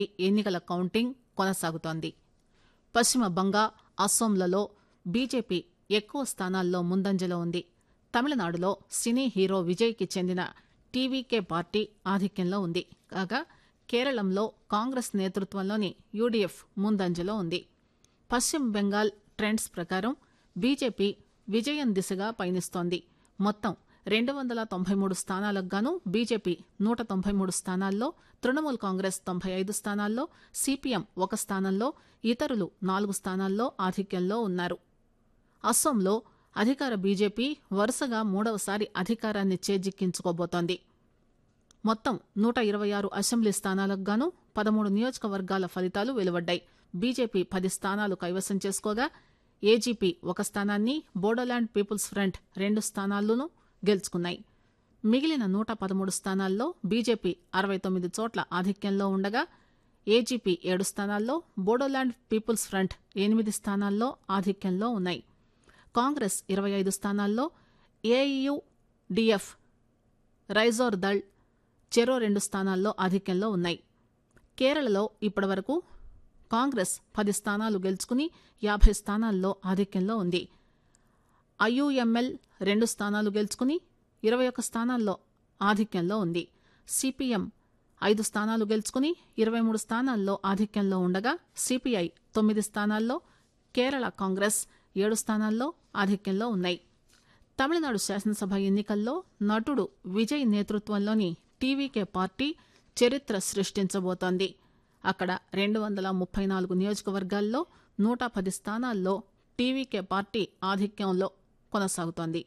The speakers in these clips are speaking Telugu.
ఎన్నికల కౌంటింగ్ కొనసాగుతోంది పశ్చిమ బంగా అస్సోంలలో బీజేపీ ఎక్కువ స్థానాల్లో ముందంజలో ఉంది తమిళనాడులో సినీ హీరో విజయ్కి చెందిన టీవీకే పార్టీ ఆధిక్యంలో ఉంది కాగా కేరళంలో కాంగ్రెస్ నేతృత్వంలోని యూడీఎఫ్ ముందంజలో ఉంది పశ్చిమ బెంగాల్ ట్రెండ్స్ ప్రకారం బీజేపీ విజయం దిశగా పయనిస్తోంది మొత్తం రెండు వందల తొంభై మూడు స్థానాలకు గాను బీజేపీ నూట తొంభై మూడు స్థానాల్లో తృణమూల్ కాంగ్రెస్ తొంభై ఐదు స్థానాల్లో సిపిఎం ఒక స్థానంలో ఇతరులు నాలుగు స్థానాల్లో ఆధిక్యంలో ఉన్నారు అస్సోంలో అధికార బీజేపీ వరుసగా మూడవసారి అధికారాన్ని చేజిక్కించుకోబోతోంది మొత్తం నూట ఇరవై ఆరు అసెంబ్లీ స్థానాలకు గాను పదమూడు నియోజకవర్గాల ఫలితాలు వెలువడ్డాయి బీజేపీ పది స్థానాలు కైవసం చేసుకోగా ఏజీపీ ఒక స్థానాన్ని బోడోల్యాండ్ పీపుల్స్ ఫ్రంట్ రెండు స్థానాలను గెలుచుకున్నాయి మిగిలిన నూట పదమూడు స్థానాల్లో బీజేపీ అరవై తొమ్మిది చోట్ల ఆధిక్యంలో ఉండగా ఏజీపీ ఏడు స్థానాల్లో బోడోల్యాండ్ పీపుల్స్ ఫ్రంట్ ఎనిమిది స్థానాల్లో ఆధిక్యంలో ఉన్నాయి కాంగ్రెస్ ఇరవై ఐదు స్థానాల్లో ఏయూ డిఎఫ్ రైజోర్ దళ్ చెరో రెండు స్థానాల్లో ఆధిక్యంలో ఉన్నాయి కేరళలో ఇప్పటివరకు కాంగ్రెస్ పది స్థానాలు గెలుచుకుని యాభై స్థానాల్లో ఆధిక్యంలో ఉంది ఐయుఎంఎల్ రెండు స్థానాలు గెలుచుకుని ఇరవై ఒక్క స్థానాల్లో ఆధిక్యంలో ఉంది సిపిఎం ఐదు స్థానాలు గెలుచుకుని ఇరవై మూడు స్థానాల్లో ఆధిక్యంలో ఉండగా సిపిఐ తొమ్మిది స్థానాల్లో కేరళ కాంగ్రెస్ ఏడు స్థానాల్లో ఆధిక్యంలో ఉన్నాయి తమిళనాడు శాసనసభ ఎన్నికల్లో నటుడు విజయ్ నేతృత్వంలోని టీవీకే పార్టీ చరిత్ర సృష్టించబోతోంది అక్కడ రెండు వందల ముప్పై నాలుగు నియోజకవర్గాల్లో నూట పది స్థానాల్లో టీవీకే పార్టీ ఆధిక్యంలో కొనసాగుతోంది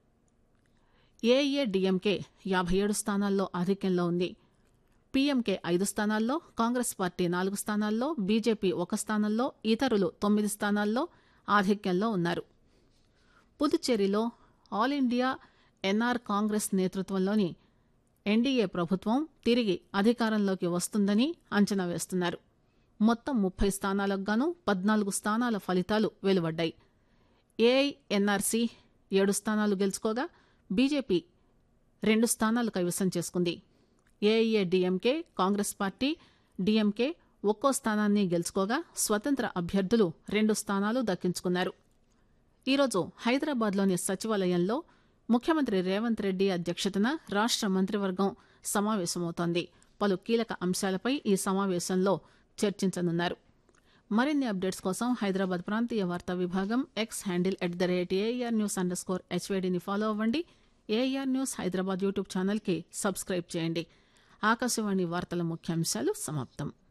ఏఏడీఎంకే యాభై ఏడు స్థానాల్లో ఆధిక్యంలో ఉంది పీఎంకే ఐదు స్థానాల్లో కాంగ్రెస్ పార్టీ నాలుగు స్థానాల్లో బీజేపీ ఒక స్థానంలో ఇతరులు తొమ్మిది స్థానాల్లో ఆధిక్యంలో ఉన్నారు పుదుచ్చేరిలో ఆల్ ఇండియా ఎన్ఆర్ కాంగ్రెస్ నేతృత్వంలోని ఎన్డీఏ ప్రభుత్వం తిరిగి అధికారంలోకి వస్తుందని అంచనా వేస్తున్నారు మొత్తం ముప్పై స్థానాలకు గాను పద్నాలుగు స్థానాల ఫలితాలు వెలువడ్డాయి ఏఐఎన్ఆర్సీ ఏడు స్థానాలు గెలుచుకోగా బీజేపీ రెండు స్థానాలు కైవసం చేసుకుంది AIADMK Congress party DMK ఒక్కో స్థానాన్ని గెలుచుకోగా స్వతంత్ర అభ్యర్థులు రెండు స్థానాలు దక్కించుకున్నారు ఈరోజు హైదరాబాద్లోని సచివాలయంలో ముఖ్యమంత్రి రేవంత్ రెడ్డి అధ్యక్షతన రాష్ట మంత్రివర్గం సమావేశమవుతోంది పలు కీలక అంశాలపై ఈ సమావేశంలో చర్చించనున్నారు మరిన్ని అప్డేట్స్ కోసం హైదరాబాద్ ప్రాంతీయ వార్తా విభాగం X handle at the rate AR news under score హెచ్వేడిని ఫాలో అవ్వండి ఏఆర్ న్యూస్ హైదరాబాద్ యూట్యూబ్ ఛానల్కి సబ్స్క్రైబ్ చేయండి ఆకాశవాణి వార్తల ముఖ్యాంశాలు సమాప్తం